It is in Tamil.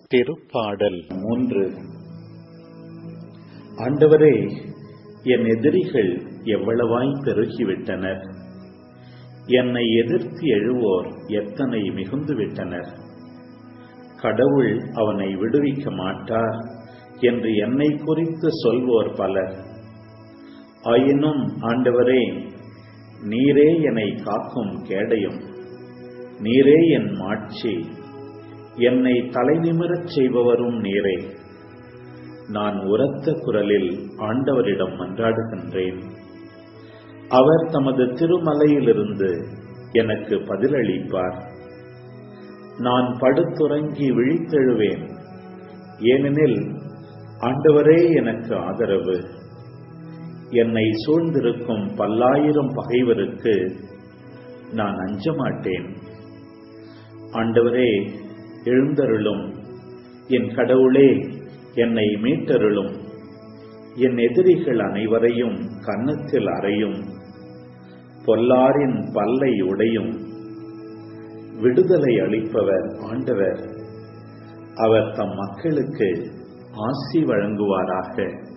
திருப்பாடல் மூன்று ஆண்டவரே என் எதிரிகள் எவ்வளவாய் பெருகிவிட்டனர் என்னை எதிர்த்து எழுவோர் எத்தனை மிகுந்து விட்டனர் கடவுள் அவனை விடுவிக்க மாட்டார் என்று என்னை குறித்து சொல்வோர் பலர் ஆயினும் ஆண்டவரே நீரே என்னை காக்கும் கேடயம் நீரே என் மாட்சி என்னை தலைநிமிரச் செய்பவரும் நீரே நான் உரத்த குரலில் ஆண்டவரிடம் மன்றாடுகின்றேன் அவர் தமது திருமலையிலிருந்து எனக்கு பதிலளிப்பார் நான் படுத்துறங்கி விழித்தெழுவேன் ஏனெனில் ஆண்டவரே எனக்கு ஆதரவு என்னை சூழ்ந்திருக்கும் பல்லாயிரம் பகைவருக்கு நான் அஞ்ச மாட்டேன் ஆண்டவரே எழுந்தருளும் என் கடவுளே என்னை மீட்டருளும் என் எதிரிகள் அனைவரையும் கன்னத்தில் அறையும் பொல்லாரின் பல்லை உடையும் விடுதலை அளிப்பவர் ஆண்டவர் அவர் தம் மக்களுக்கு ஆசி வழங்குவாராக